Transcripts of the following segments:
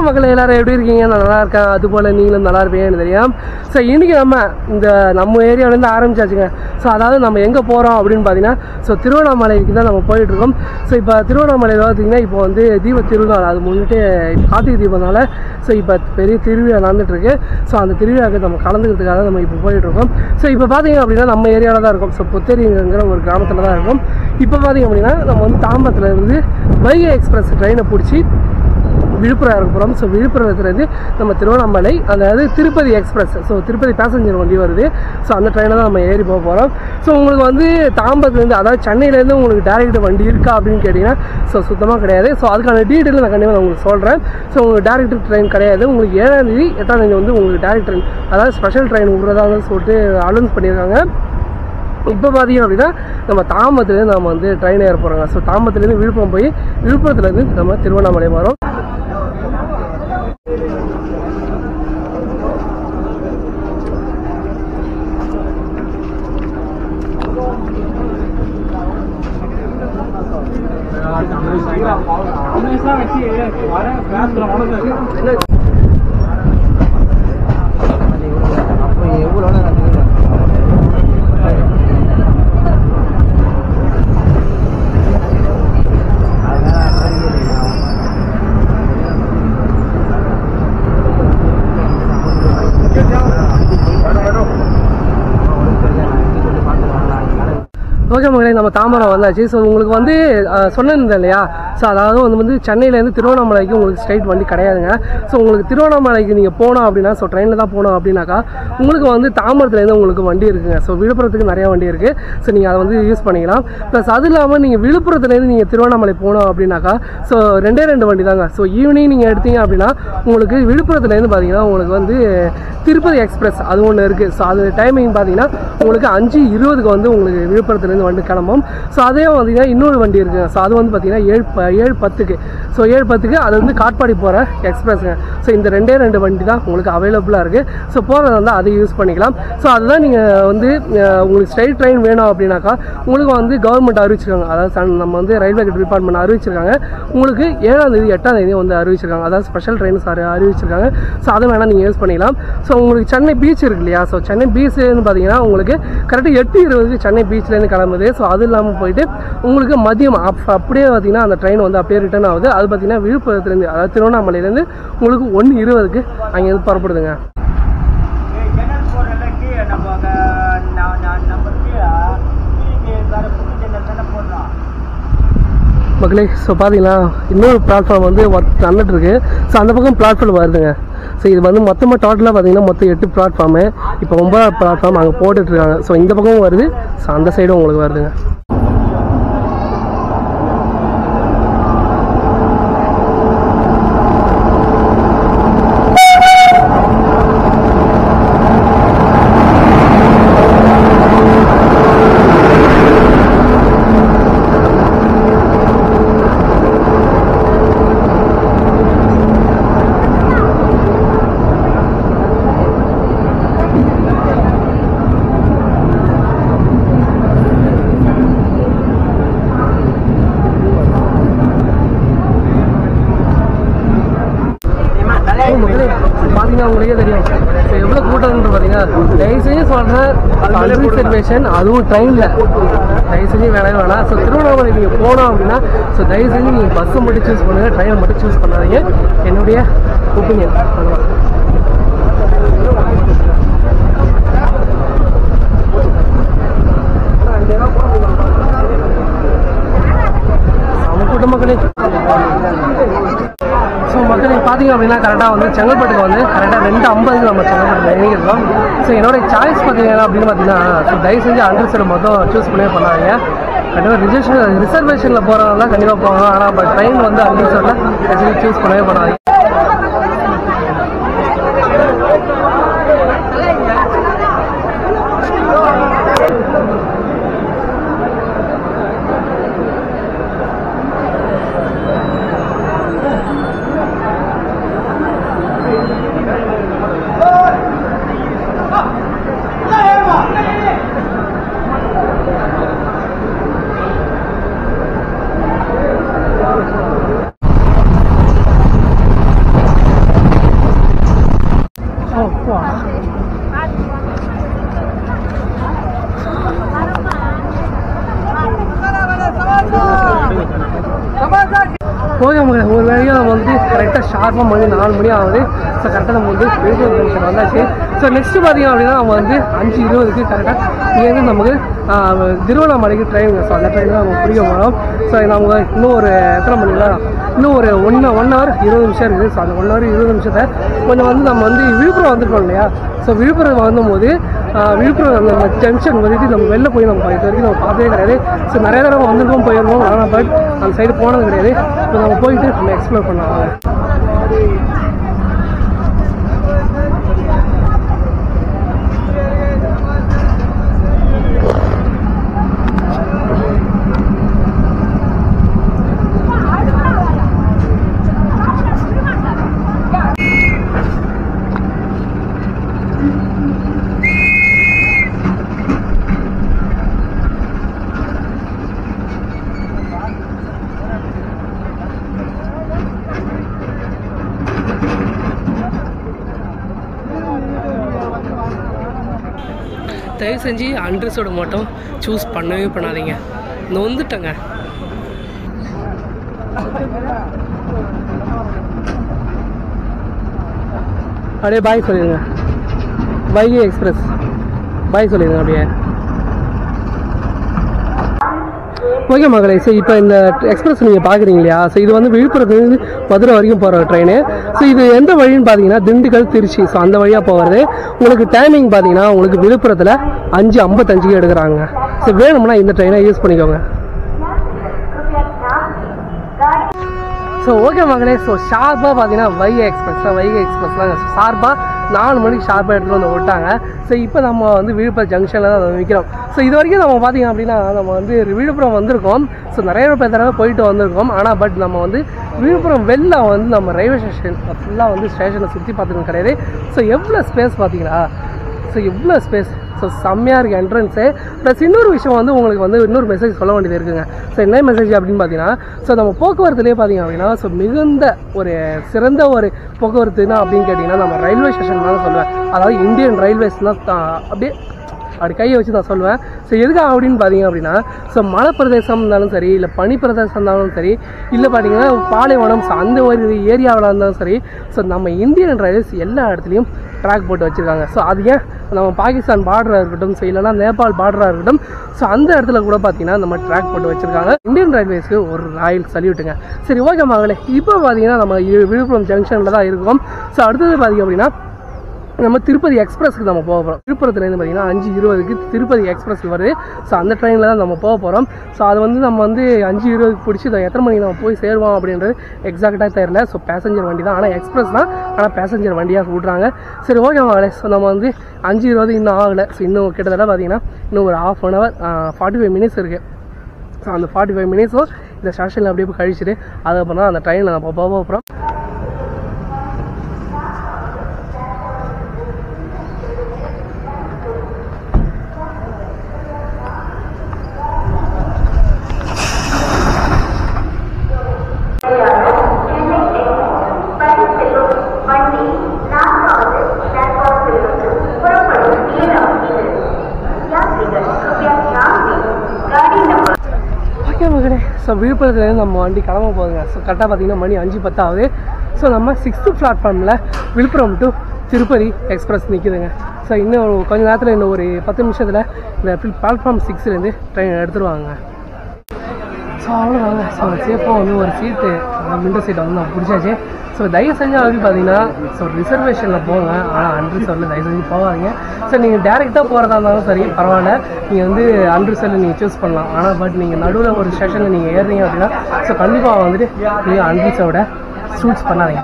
மக்கள் எல்லாரும் எப்படி இருக்கீங்க நான் நல்லா இருக்கேன் அது போல் நீங்களும் நல்லா இருப்பீங்கன்னு தெரியும் ஸோ இன்றைக்கி நம்ம இந்த நம்ம ஏரியாவிலேருந்து ஆரம்பிச்சாச்சுங்க ஸோ அதாவது நம்ம எங்கே போகிறோம் அப்படின்னு பார்த்தீங்கன்னா ஸோ திருவண்ணாமலைக்கு தான் நம்ம போயிட்டுருக்கோம் ஸோ இப்போ திருவண்ணாமலையில் பார்த்தீங்கன்னா இப்போ வந்து தீப திருநாள் அது முன்னிட்டு கார்த்திகை தீபம்னால ஸோ இப்போ பெரிய திருவிழா நடந்துட்டுருக்கு ஸோ அந்த திருவிழாவுக்கு நம்ம கலந்துக்கிறதுக்காக நம்ம இப்போ போயிட்டுருக்கோம் ஸோ இப்போ பார்த்தீங்க அப்படின்னா நம்ம ஏரியாவில் தான் இருக்கும் ஸோ புத்தேரிங்கிற ஒரு கிராமத்தில் தான் இருக்கும் இப்போ பார்த்தீங்க அப்படின்னா நம்ம வந்து தாம்பரத்தில் இருந்து வைகை எக்ஸ்பிரஸ் ட்ரெயினை பிடிச்சி விழுப்புரம் இறக்க போகிறோம் ஸோ விழுப்புரத்துலேருந்து நம்ம திருவண்ணாமலை அதாவது Tirupati express so Tirupati passenger வண்டி வருது ஸோ அந்த ட்ரெயினில் தான் நம்ம ஏறி போக போகிறோம் ஸோ உங்களுக்கு வந்து தாம்பரத்துலேருந்து அதாவது சென்னையிலேருந்து உங்களுக்கு டேரக்ட் வண்டி இருக்கா அப்படின்னு கேட்டிங்கன்னா ஸோ சுத்தமாக கிடையாது ஸோ அதுக்கான டீட்டெயில் நான் கண்டிப்பாக நான் உங்களுக்கு சொல்கிறேன் ஸோ உங்களுக்கு டேரக்ட் ட்ரெயின் கிடையாது உங்களுக்கு ஏழாம் தேதி எட்டாம் தேதி வந்து உங்களுக்கு டேரக்ட் ட்ரெயின் அதாவது ஸ்பெஷல் ட்ரெயின் விட்றதான்னு சொல்லிட்டு அனௌன்ஸ் பண்ணியிருக்காங்க இப்போ பார்த்தீங்க அப்படின்னா நம்ம தாம்பரத்துலேருந்து நம்ம வந்து ட்ரெயின் ஏற போகிறோங்க ஸோ தாம்பரத்துலேருந்து விழுப்புரம் போய் விழுப்புரத்துலேருந்து நம்ம திருவண்ணாமலை வரோம் ஓகே மகளே நம்ம தாம்பரம் வந்தாச்சு ஸோ உங்களுக்கு வந்து அஹ், சொன்னேன் இல்லையா ஸோ அதாவது வந்து வந்து சென்னையிலேருந்து திருவண்ணாமலைக்கு உங்களுக்கு ஸ்ட்ரைட் வண்டி கிடையாதுங்க ஸோ உங்களுக்கு திருவண்ணாமலைக்கு நீங்கள் போனோம் அப்படின்னா ஸோ ட்ரெயினில் தான் போனோம் அப்படின்னாக்கா உங்களுக்கு வந்து தாம்பரத்துலேருந்து உங்களுக்கு வண்டி இருக்குங்க ஸோ விழுப்புரத்துக்கு நிறைய வண்டி இருக்குது ஸோ நீங்கள் அதை வந்து யூஸ் பண்ணிக்கலாம் ப்ளஸ் அது இல்லாமல் நீங்கள் விழுப்புரத்துலேருந்து நீங்கள் திருவண்ணாமலை போனோம் அப்படின்னாக்கா ஸோ ரெண்டே ரெண்டு வண்டி தாங்க ஸோ ஈவினிங் நீங்கள் எடுத்தீங்க அப்படின்னா உங்களுக்கு விழுப்புரத்துலேருந்து பார்த்தீங்கன்னா உங்களுக்கு வந்து திருப்பதி எக்ஸ்பிரஸ் அது ஒன்று இருக்குது ஸோ அது டைமிங் பார்த்தீங்கன்னா உங்களுக்கு அஞ்சு இருபதுக்கு வந்து உங்களுக்கு விழுப்புரத்துலேருந்து வண்டி கிளம்பும் ஸோ அதே பார்த்தீங்கன்னா இன்னொரு வண்டி இருக்குங்க ஸோ அது வந்து பார்த்தீங்கன்னா ஏழு ப- ஏழு பத்துக்கு ஸோ ஏழு பத்துக்கு அது வந்து காட்பாடி போகிற எக்ஸ்பிரஸ்ங்க ஸோ இந்த ரெண்டே ரெண்டு வண்டி தான் உங்களுக்கு அவைலபிளாக இருக்குது ஸோ போகிறது வந்து அதை யூஸ் பண்ணிக்கலாம் ஸோ அதுதான் நீங்கள் வந்து அஹ், உங்களுக்கு ஸ்ட்ரைட் ட்ரெயின் வேணும் அப்படின்னாக்கா உங்களுக்கு வந்து கவர்மெண்ட் அறிவிச்சிருக்காங்க அதாவது சன் நம்ம வந்து ரயில்வே டிபார்ட்மெண்ட் அறிவிச்சிருக்காங்க உங்களுக்கு ஏழாம் தேதி எட்டாம் தேதி வந்து அறிவிச்சிருக்காங்க அதாவது ஸ்பெஷல் ட்ரெயின் சார் அறிவிச்சிருக்காங்க ஸோ அதை வேணால் நீங்கள் யூஸ் பண்ணிக்கலாம் ஸோ உங்களுக்கு சென்னை பீச் இருக்கு இல்லையா ஸோ சென்னை பீச்லேருந்து பார்த்தீங்கன்னா உங்களுக்கு கரெக்டாக எட்டு இருபதுக்கு சென்னை பீச்லேருந்து கிளம்புது ஸோ அது இல்லாமல் போயிட்டு உங்களுக்கு மதியம் அப் அப்படியே பார்த்தீங்கன்னா அந்த ட்ரெயின் வந்து அப்படியே ரிட்டர்ன் ஆகுது அது பார்த்தீங்கன்னா விழுப்புரத்துலேருந்து அதாவது திருவண்ணாமலையிலேருந்து உங்களுக்கு ஒன்று இருபதுக்கு அங்கேருந்து புறப்படுதுங்க ஜன்னல் போடுறல கீழே நம்ம அங்க ந- ந- நம்ம கீழே கீழே வேற புது ஜன்னல் தானே போடுறோம் மக்களே ஸோ பார்த்தீங்கன்னா இன்னொரு பிளாட்ஃபார்ம் வந்து ஒர்க் நடந்துட்டு இருக்கு ஸோ அந்த பக்கம் பிளாட்ஃபார்ம் வருதுங்க ஸோ இது வந்து மொத்தமாக டோட்டலாக பார்த்தீங்கன்னா மொத்தம் எட்டு பிளாட்ஃபார்மு இப்போ ஒன்பதாவது பிளாட்ஃபார்ம் அங்கே போட்டுட்ருக்காங்க ஸோ இந்த பக்கமும் வருது ஸோ அந்த சைடும் உங்களுக்கு வருதுங்க பார்த்தீங்கன்னா உங்களுக்கே தெரியும் ஸோ எவ்வளோ கூட்டம்னு பார்த்தீங்கன்னா தயவு செஞ்சு சொல்கிறேன் ரிசர்வேஷன் அதுவும் ட்ரெயினில் தயவு செஞ்சு வேணவே வேணாம் ஸோ திருவண்ணாமலை நீங்கள் போனோம் அப்படின்னா ஸோ தயவு செஞ்சு நீங்கள் பஸ்ஸை மட்டும் சூஸ் பண்ணுங்கள் ட்ரெயினை மட்டும் சூஸ் பண்ணாதீங்க என்னுடைய ஒப்பீனியன் அவ்வளோதான் செம கூட்டம் மக்களே ஸோ மக்களே பார்த்தீங்க அப்படின்னா கரெக்டாக வந்து செங்கல்பட்டுக்கு வந்து கரெக்டாக ரெண்டு ஐம்பதுக்கு நம்ம செங்கல்பட்டு இறங்கியிருக்கோம் ஸோ என்னோட சாய்ஸ் பார்த்தீங்கன்னா அப்படின்னு பார்த்தீங்கன்னா ஸோ தயவு செஞ்சு அண்டர்சைடு மொத்தம் சூஸ் பண்ணவே பண்ணாதீங்க கண்டிப்பாக ரிசர்வேஷன் ரிசர்வேஷனில் போகிறவங்க கண்டிப்பாக போவாங்க ஆனால் பட் ட்ரெயின் வந்து அண்டர்சைடில் சூஸ் பண்ணவே பண்ணாதீங்க ஓகே மகளே ஒரு வேலையாக நம்ம வந்து கரெக்டாக ஷார்ப்பாக மணி நாலு மணி ஆகுது ஸோ கரெக்டாக நம்ம வந்து விழுப்புரம் ஜங்ஷன் வந்தாச்சு ஸோ நெக்ஸ்ட் பார்த்தீங்க அப்படின்னா நம்ம வந்து அஞ்சு இருபதுக்கு கரெக்டாக இங்கேருந்து நமக்கு ஆஹ், திருவண்ணாமலைக்கு ட்ரெயின் ஸோ அந்த ட்ரெயின் தான் நம்ம பிடிக்க போகிறோம் ஸோ நம்ம இன்னும் ஒரு எத்தனை மணில இன்னும் ஒரு ஒன் ஒன் ஹவர் இருபது நிமிஷம் இருக்குது ஸோ அந்த ஒன் ஹவர் இருபது நிமிஷத்தை கொஞ்சம் வந்து நம்ம வந்து விழுப்புரம் வந்துருக்கோம் இல்லையா ஸோ விழுப்புரம் வந்தபோது ஆஹ், விழுப்புரம் அந்த ஜங்ஷன் வந்துட்டு நம்ம வெளில போய் நம்ம இது வரைக்கும் நம்ம பார்த்ததே கிடையாது ஸோ நிறைய தடவை வந்திருக்கோம் போயிருக்கோம் ஆனால் பட் அந்த சைடு போனது கிடையாது இப்போ நம்ம போயிட்டு நம்ம எக்ஸ்ப்ளோர் பண்ணலாம் வாங்க. தயவு செஞ்சு அண்ட்ரஸோட மட்டும் சூஸ் பண்ணவே பண்ணாதீங்க நொந்துட்டேங்க அப்படியே பாய் சொல்லிடுங்க வைகை எக்ஸ்பிரஸ் பாய் சொல்லிடுங்க அப்படியே ஓகே மகளே ஸோ இப்போ இந்த எக்ஸ்பிரஸ் நீங்கள் பார்க்குறீங்க இல்லையா ஸோ இது வந்து விழுப்புரத்துலேருந்து மதுரை வரைக்கும் போகிற ட்ரெயின் ஸோ இது எந்த வழின்னு பார்த்தீங்கன்னா திண்டுக்கல் திருச்சி ஸோ அந்த வழியாக போகிறது உங்களுக்கு டைமிங் பார்த்தீங்கன்னா உங்களுக்கு விழுப்புரத்தில் அஞ்சு ஐம்பத்தஞ்சுக்கு எடுக்கிறாங்க ஸோ வேணும்னா இந்த ட்ரெயினை யூஸ் பண்ணிக்கோங்க ஸோ ஓகே மகளே ஸோ ஷார்ப்பாக பார்த்தீங்கன்னா வைகை எக்ஸ்பிரஸ் தான் வைகை எக்ஸ்பிரஸ் தான் ஷார்ப்பாக நாலு மணிக்கு ஷார்ப்பாக எடுத்துகிட்டு வந்து விட்டாங்க ஸோ இப்போ நம்ம வந்து விழுப்புரம் ஜங்ஷனில் தான் நம்ம நிற்கிறோம் ஸோ இது வரைக்கும் நம்ம பார்த்தீங்க அப்படின்னா நம்ம வந்து விழுப்புரம் வந்திருக்கோம் ஸோ நிறைய பேர் தடவை போயிட்டு வந்திருக்கோம் ஆனால் பட் நம்ம வந்து விழுப்புரம் வெளில வந்து நம்ம ரயில்வே ஸ்டேஷன் ஃபுல்லாக வந்து ஸ்டேஷனை சுற்றி பார்த்துக்கணும் கிடையாது ஸோ எவ்வளோ ஸ்பேஸ் பார்த்தீங்களா ஸோ எவ்வளோ ஸ்பேஸ் ஸோ செம்மையாக இருக்குது என்ட்ரன்ஸு ப்ளஸ் இன்னொரு விஷயம் வந்து உங்களுக்கு வந்து இன்னொரு மெசேஜ் சொல்ல வேண்டியது இருக்குங்க ஸோ என்ன மெசேஜ் அப்படின்னு பார்த்தீங்கன்னா ஸோ நம்ம போக்குவரத்துலேயே பார்த்தீங்க அப்படின்னா ஸோ மிகுந்த ஒரு சிறந்த ஒரு போக்குவரத்துனா அப்படின்னு கேட்டிங்கன்னா நம்ம ரயில்வே ஸ்டேஷன் தான் சொல்லுவேன் அதாவது இந்தியன் ரயில்வேஸ்லாம் தான் அப்படியே அப்படி கையை வச்சு நான் சொல்லுவேன் ஸோ எதுக்காக அப்படின்னு பார்த்தீங்க அப்படின்னா ஸோ மலை பிரதேசம் இருந்தாலும் சரி இல்லை பனி பிரதேசம் இருந்தாலும் சரி இல்லை பார்த்தீங்கன்னா பாலைவனம் ஸோ அந்த ஒரு ஏரியாவில் இருந்தாலும் சரி ஸோ நம்ம இந்தியன் ரயில்வேஸ் எல்லா இடத்துலையும் ட்ராக் போட்டு வச்சுருக்காங்க ஸோ அது ஏன் நம்ம பாகிஸ்தான் பார்டராக இருக்கட்டும் ஸோ இல்லைனா நேபாள் பார்டராக இருக்கட்டும் ஸோ அந்த இடத்துல கூட பார்த்தீங்கன்னா நம்ம ட்ராக் போட்டு வச்சுருக்காங்க இந்தியன் ரயில்வேஸ்க்கு ஒரு ராயல் சல்யூட்டுங்க சரி ஓகே மகளே இப்போ பார்த்தீங்கன்னா நம்ம இ- விழுப்புரம் ஜங்ஷனில் தான் இருக்கோம் ஸோ அடுத்தது பார்த்தீங்க அப்படின்னா நம்ம திருப்பதி எக்ஸ்பிரஸ்க்கு நம்ம போக போகிறோம் விழுப்புரத்துலேருந்து பார்த்தீங்கன்னா அஞ்சு இருபதுக்கு திருப்பதி எக்ஸ்பிரஸ் வருது ஸோ அந்த ட்ரெயினில் தான் நம்ம போக போகிறோம் ஸோ அது வந்து நம்ம வந்து அஞ்சு இருபதுக்கு பிடிச்சி இதை எத்தனை மணிக்கு நம்ம போய் சேருவோம் அப்படின்றது எக்ஸாக்டாக தெரியல ஸோ பேசஞ்சர் வண்டி தான் ஆனால் எக்ஸ்பிரஸ் தான் ஆனால் பேசஞ்சர் வண்டியாக விட்றாங்க சரி ஓகே மகளே ஸோ நம்ம வந்து அஞ்சு இருபது இன்னும் ஆகலை ஸோ இன்னும் கிட்டத்தட்ட பார்த்தீங்கன்னா இன்னும் ஒரு half an hour forty five minutes இருக்குது ஸோ அந்த ஃபார்ட்டி ஃபைவ் மினிட்ஸும் இந்த ஸ்டேஷனில் அப்படியே போய் கழிச்சிட்டு அதுக்கப்புறம் தான் அந்த ட்ரெயினில் நம்ம போக போகிறோம் வண்டி நான்காவது பிளாட்ஃபார்மிலிருந்து புறப்படும் நேரம் இது யாத்ரிகர் கிருபயா ध्यान दें गाड़ी नंबर ஓகே மகனே ஸோ விழுப்புரத்துலேருந்து நம்ம வண்டி கிளம்ப போகுதுங்க ஸோ கரெக்டாக பார்த்தீங்கன்னா மணி அஞ்சு பத்தாவது ஸோ நம்ம சிக்ஸ்த்து பிளாட்ஃபார்மில் விழுப்புரம் டு திருப்பதி எக்ஸ்பிரஸ் நிற்குதுங்க ஸோ இன்னும் ஒரு கொஞ்ச நேரத்தில் இன்னும் ஒரு பத்து நிமிஷத்தில் இந்த பிளாட்ஃபார்ம் சிக்ஸ்லேருந்து ட்ரெயின் எடுத்துருவாங்க ஸோ அவ்வளோதாங்க ஸோ சேஃபாக வந்து ஒரு சீட்டு விண்டோ சீட்டை வந்து நான் பிடிச்சாச்சு ஸோ தயவு செஞ்சு வந்து பார்த்தீங்கன்னா ஸோ ரிசர்வேஷனில் போங்க ஆனால் அன்ரிசர்வில் தயவு செஞ்சு போகாதீங்க ஸோ நீங்கள் டேரெக்டாக போகிறதா இருந்தாலும் சரி பரவாயில்ல நீங்கள் வந்து அன்ரிசர்வில் நீங்கள் சூஸ் பண்ணலாம் ஆனால் பட் நீங்கள் நடுவில் ஒரு ஸ்டேஷனில் நீங்கள் ஏறுறீங்க அப்படின்னா ஸோ கண்டிப்பாக வந்துட்டு நீங்கள் அன்ரிசர்வோட சூஸ் பண்ணாதீங்க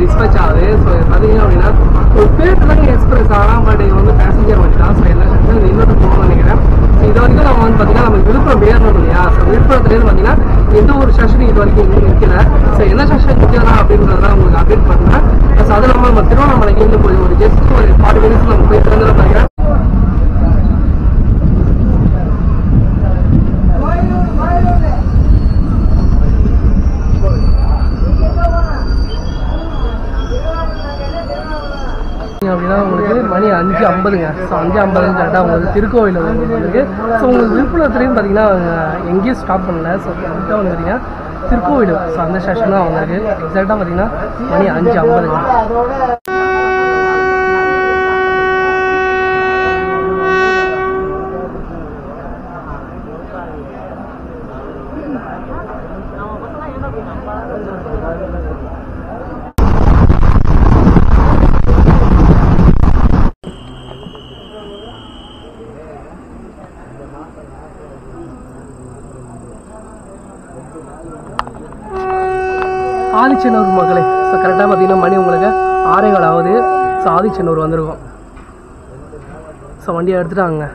டிஸ்பேச் ஆகுது ஸோ பார்த்தீங்க அப்படின்னா ஒரு பேர் தாங்க எக்ஸ்பிரஸ் ஆனால் பட் இது வந்து பேசஞ்சர் வண்டி தான் ஸோ எல்லா ஸ்டேஷனும் இன்னொரு போகணும்னு நினைக்கிறேன் ஸோ இது வரைக்கும் நம்ம வந்து பார்த்தீங்கன்னா நம்ம விழுப்புரம் ஏறணும் இல்லையா ஸோ விழுப்புரத்துலேருந்து பார்த்தீங்கன்னா எந்த ஒரு ஸ்டேஷனும் இது வரைக்கும் இன்னும் நிற்கல ஸோ என்ன ஸ்டேஷன் நிற்கிறதா அப்படின்றத உங்களுக்கு அப்டேட் பண்ணுறேன் ஸோ அது இல்லாமல் நம்ம திருவண்ணாமலைக்கு வந்து போய் ஒரு ஜஸ்ட் ஒரு ஃபார்ட்டி மினிட்ஸ் நம்ம போய் திறந்துட பார்க்குறேன் அப்படின்னா உங்களுக்கு மணி அஞ்சு ஐம்பதுங்க ஸோ அஞ்சு ஐம்பதுன்னு கரெக்டாக உங்களுக்கு திருக்கோவில் வந்துருக்கு ஸோ உங்களுக்கு விழுப்புரத்துலேயும் பார்த்தீங்கன்னா அவங்க எங்கேயும் ஸ்டாப் பண்ணல ஸோ கரெக்டாக வந்து பார்த்தீங்கன்னா திருக்கோவில் ஸோ அந்த ஸ்டேஷன் தான் வந்திருக்கு எக்ஸாக்டாக பார்த்தீங்கன்னா மணி அஞ்சு ஐம்பதுங்க ஆதிச்சனூர் மகளே ஸோ கரெக்டாக பார்த்தீங்கன்னா மணி உங்களுக்கு ஆறே கால் ஆகுது ஸோ ஆதிச்சனூர் வந்திருக்கோம் ஸோ வண்டியை எடுத்துட்டாங்க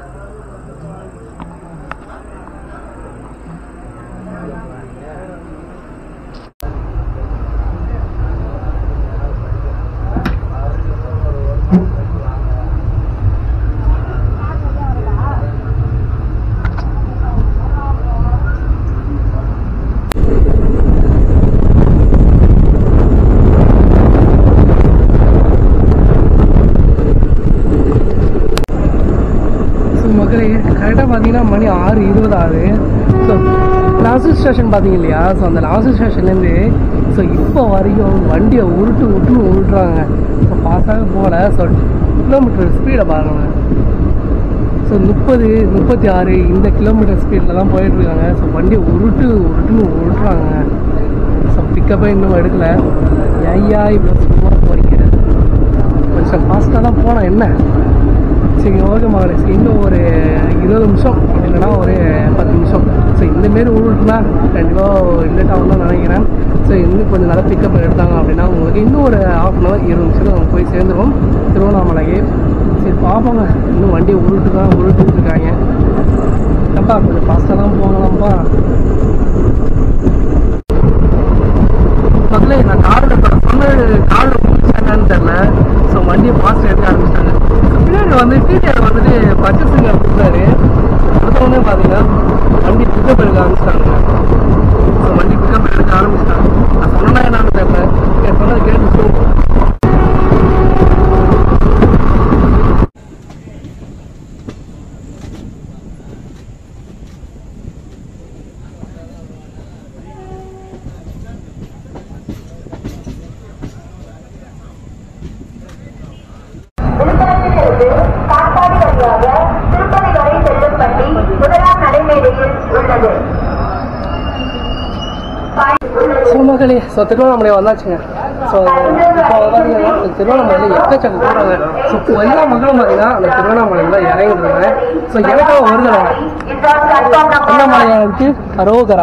ஸோ மக்களே கரெக்டாக பார்த்தீங்கன்னா மணி ஆறு இருபது ஆகுது ஸோ லாஸ்ட் ஸ்டேஷன் பார்த்தீங்க இல்லையா ஸோ அந்த லாஸ்ட் ஸ்டேஷன்லேருந்து ஸோ இப்போ வரைக்கும் வண்டியை உருட்டு உருட்டுன்னு உருட்டுறாங்க ஸோ ஃபாஸ்ட்டாக போகல ஸோ கிலோமீட்டர் ஸ்பீடை பாருங்க ஸோ முப்பது முப்பத்தி ஆறு இந்த கிலோமீட்டர் ஸ்பீடில் தான் போயிட்டுருக்காங்க ஸோ வண்டியை உருட்டு உருட்டுன்னு உருட்டுறாங்க ஸோ பிக்கப்பே இன்னும் எடுக்கல ஐயா இவ்வளோ சும்மா போறீங்க கொஞ்சம் ஃபாஸ்ட்டாக தான் போனேன் என்ன சரி ஓகே மகளே சரி இன்னும் ஒரு இருபது நிமிஷம் அப்படி இல்லைன்னா ஒரு பத்து நிமிஷம் ஸோ இந்தமாரி உருட்டுனா கண்டிப்பாக லேட் ஆகும் தான் நினைக்கிறேன் ஸோ இன்னும் கொஞ்சம் நல்லா பிக்கப் எடுத்தாங்க அப்படின்னா உங்களுக்கு இன்னும் ஒரு ஹாஃப் அன் ஹவர் இருபது நிமிஷம் நம்ம போய் சேர்ந்துருவோம் திருவண்ணாமலைக்கு சரி பார்ப்போங்க இன்னும் வண்டியை உருட்டு தான் உருட்டுட்டு இருக்காங்க அப்பா கொஞ்சம் ஃபாஸ்ட்டாக தான் போகலாம்ப்பா முதல்ல நான் காரில் இப்போ சொன்னது காரில் என்னன்னு தெரில ஸோ வண்டியை ஃபாஸ்ட் எடுக்க ஆரம்பிச்சிட்டாங்க பின்னாடி வந்து டிடிஆர் வந்துட்டு பர்ச்சேசிங் கொடுத்தாரு அடுத்தவொடனே பார்த்தீங்கன்னா வண்டி பிக்கப் எடுக்க ஆரம்பிச்சிட்டாங்க ஸோ வண்டி பிக்கப் எடுக்க ஆரம்பிச்சிட்டாங்க நான் சொன்னா என்னன்னு தெரியல என் சொன்னது கேட்டு விழுப்புரத்திலிருந்து காட்பாடி வழியாக திருப்பதி வரை செல்லும் வண்டி முதலாம் நடைமேடையில் உள்ளது ஸோ மகளே ஸோ திருவண்ணாமலை வந்தாச்சுங்க ஸோ இப்போ பார்த்தீங்கன்னா இந்த திருவண்ணாமலையில் எக்கச்சக்க போகிறாங்க ஸோ எல்லா மக்களும் பார்த்தீங்கன்னா அந்த திருவண்ணாமலையில் தான் இறங்கிடுறாங்க ஸோ எனக்காக வருகிறாங்க திருவண்ணாமலையாருக்கு கரோகரா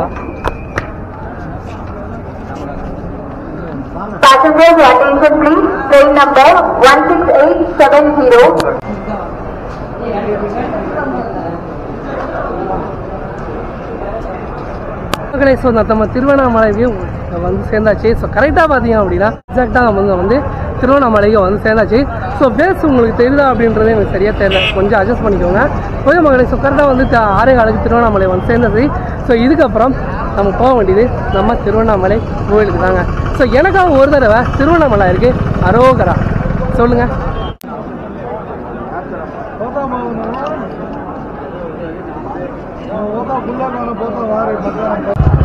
Passengers attention please. Train number 16870 மகளே ஸோ நம்ம திருவண்ணாமலைக்கு வந்து சேர்ந்தாச்சு ஸோ கரெக்டாக பார்த்தீங்க அப்படின்னா எக்ஸாக்டாக அவங்க வந்து திருவண்ணாமலைக்கு வந்து சேர்ந்தாச்சு ஸோ பேஸ் உங்களுக்கு தெரியுதா அப்படின்றது எனக்கு சரியாக தெரியல கொஞ்சம் அட்ஜஸ்ட் பண்ணிக்கோங்க கொஞ்சம் மகளே ஸோ கரெக்டாக வந்து த- ஆறே காலுக்கு திருவண்ணாமலை வந்து சேர்ந்தது ஸோ இதுக்கப்புறம் நம்ம போக வேண்டியது நம்ம திருவண்ணாமலை கோயிலுக்கு தாங்க ஸோ எனக்காக ஒரு தடவை திருவண்ணாமலை இருக்கு அரோகரா சொல்லுங்கள் போட்டா ஃபுல்லாக போட்டா வாரி பத்திரம்